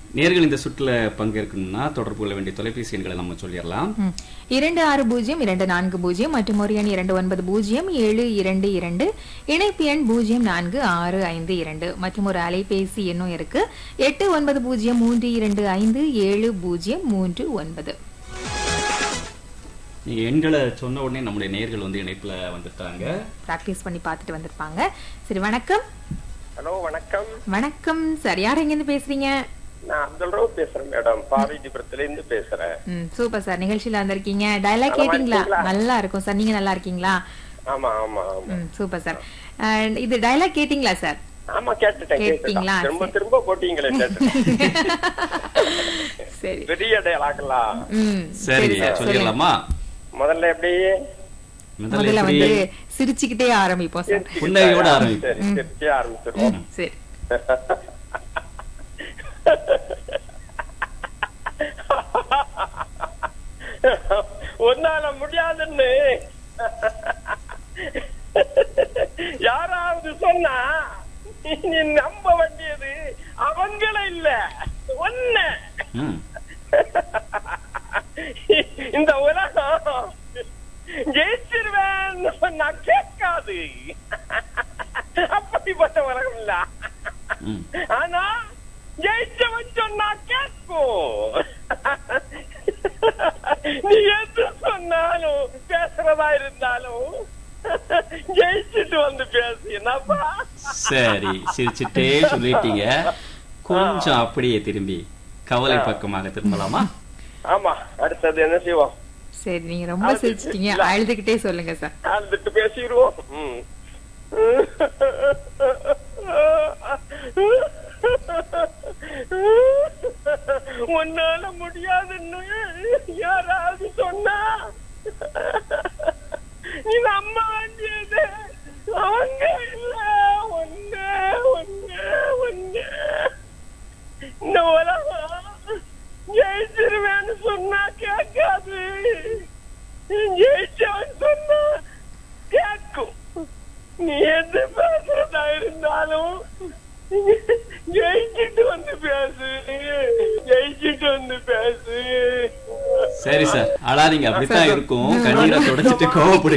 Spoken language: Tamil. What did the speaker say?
நேர்கள் இந்த சுற்றுல பங்கேற்கணும்னா தொடர்பு கொள்ள வேண்டிய தொலைபேசி எண்களை நம்ம சொல்லிடலாம் ம். இரண்டு ஆறு பூஜ்ஜியம் இரண்டு நான்கு பூஜ்ஜியம் மற்றும் ஒரு எண் இரண்டு ஒன்பது பூஜ்ஜியம் ஏழு இரண்டு இரண்டு இணைப்பு எண் பூஜ்ஜியம் நான்கு ஆறு ஐந்து இரண்டு மற்றும் ஒரு அலைபேசி எண்ணும் இருக்கு எட்டு ஒன்பது பூஜ்ஜியம் மூன்று இரண்டு ஐந்து ஏழு பூஜ்ஜியம் மூன்று ஒன்பது நீங்க எண்களை சொன்ன உடனே நம்முடைய நேர்கள் வந்து இணைப்புல வந்துட்டாங்க பிராக்டிஸ் பண்ணி பார்த்துட்டு வந்திருப்பாங்க சரி வணக்கம் ஹலோ வணக்கம் வணக்கம் சார் யார் எங்கேருந்து பேசுறீங்க நான் அப்துல் ரவு பேசுறேன் மேடம் பாரதிபுரத்துல இருந்து பேசுறேன் ம் சூப்பர் சார் நிகழ்ச்சியில வந்திருக்கீங்க டயலாக் நலமா கேட்டீங்களா இருக்கீங்களா? நல்லா இருக்கும் சார் நீங்க நல்லா இருக்கீங்களா ஆமா ஆமா ஆமா ம் சூப்பர் சார் அஹ், இது டயலாக் கேட்டீங்களா சார் ஆமா கேட்டுட்டேன் கேட்டீங்களா? கேட்டுட்டேன் திரும்ப சரி. திரும்ப போட்டீங்களே கேட்டுட்டேன் சரி பெரிய டயலாக்கலாம் ம் சரிங்க சார், சொல்லுங்க. சொல்லிடலாமா முதல்ல எப்படி முதல்ல முதல்ல எப்படி வந்து சிரிச்சுக்கிட்டே ஆரம்பிப்போம் சார் புன்னகையோட ஆரம்பிப்போம். சரி திருப்தியா ஆரம்பிச்சிருவோம் சரி ஒன்னால முடியாதுன்னு யாராவது சொன்னா நீ நம்ப வேண்டியது அவங்கள இல்ல ஒன்ன ம். இந்த உலகம் ஜெயிச்சிருவேன்னு சொன்னா கேட்காது அப்படிப்பட்ட உலகம் இல்ல ம். ஆனா ஜெயிச்சவன் சொன்னா கேட்கும் நீ எது சொன்னாலும் பேசுறதா இருந்தாலும் ஜெயிச்சுட்டு வந்து பேசு என்னப்பா சரி சிரிச்சுட்டே சொல்லிட்டீங்க கொஞ்சம் அப்படியே திரும்பி கவலை பக்கமாக திரும்பலாமா ஆமா அடுத்தது என்ன செய்வோம் சரி நீங்க ரொம்ப சிரிச்சிட்டீங்க அழுதுகிட்டே சொல்லுங்க சார் அழுதுட்டு பேசிடுவோம் ம். உன்னால முடியாதுன்னு யாராவது சொன்னா நீ நம்ப வேண்டியது அவங்க இல்ல ஒண்ணு ஒண்ணு ஒண்ணு இந்த உலகம் ஜெயிச்சிருவேன்னு சொன்னா கேட்காது ஜெயிச்சவன் சொன்னா கேட்கும் நீ எது பேசுறதா இருந்தாலும் ஜெயிச்சிட்டு வந்து பேசு ஜெயிச்சிட்டு வந்து பேசு சரி சார் அழாதீங்க அப்படித்தான் இருக்கும் கண்ணீரை தொடச்சிட்டு கோவப்படு